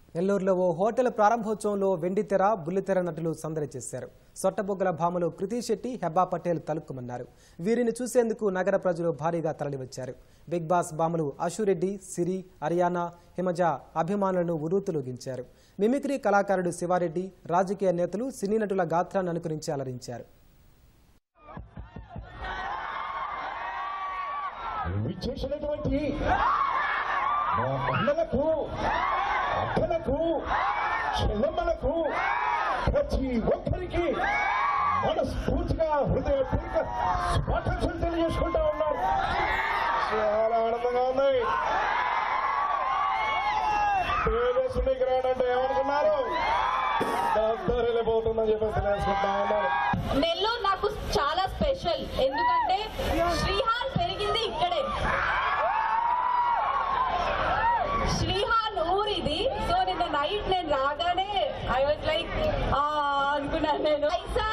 నెల్లూరులో ఓ హోటల్ ప్రారంభోత్సవంలో వెండితెర బుల్లితెర నటులు సందడి చేశారు సొట్టబొగ్గల భామలు కృతి శెట్టి హెబ్బా పటేల్ తలుక్కుమన్నారు వీరిని చూసేందుకు నగర ప్రజలు భారీగా తరలివచ్చారు బిగ్ బాస్ భామలు అశురెడ్డి సిరి అరియానా హిమజ అభిమానులను ఉరూతులుగించారు మిమిక్రీ కళాకారుడు శివారెడ్డి రాజకీయ నేతలు సినీ నటుల గాత్రాన్ని అనుకరించి అలరించారు విచ్చేసినటువంటి మా అన్నలకు అక్కలకు చెల్లెమ్మలకు ప్రతి ఒక్కరికి మనస్ఫూర్తిగా హృదయపూర్వక శుభాకాంక్షలు తెలియజేసుకుంటా ఉన్నాం చాలా ఆనందంగా ఉంది తేజస్సునికి రానంటే ఏమనుకున్నారు అందరు వెళ్ళిపోతుందని చెప్పేసి తెలుసుకుంటా ఉన్నారు నెల్లూరు నాకు చాలా స్పెషల్ ఎందుకంటే శ్రీహాన్ పెరిగింది ఇక్కడే శ్రీహాన్ ఊరు ఇది సో నిన్న నైట్ నేను రాగానే ఐ వాజ్ లైక్ అనుకున్నాను నేను పైసా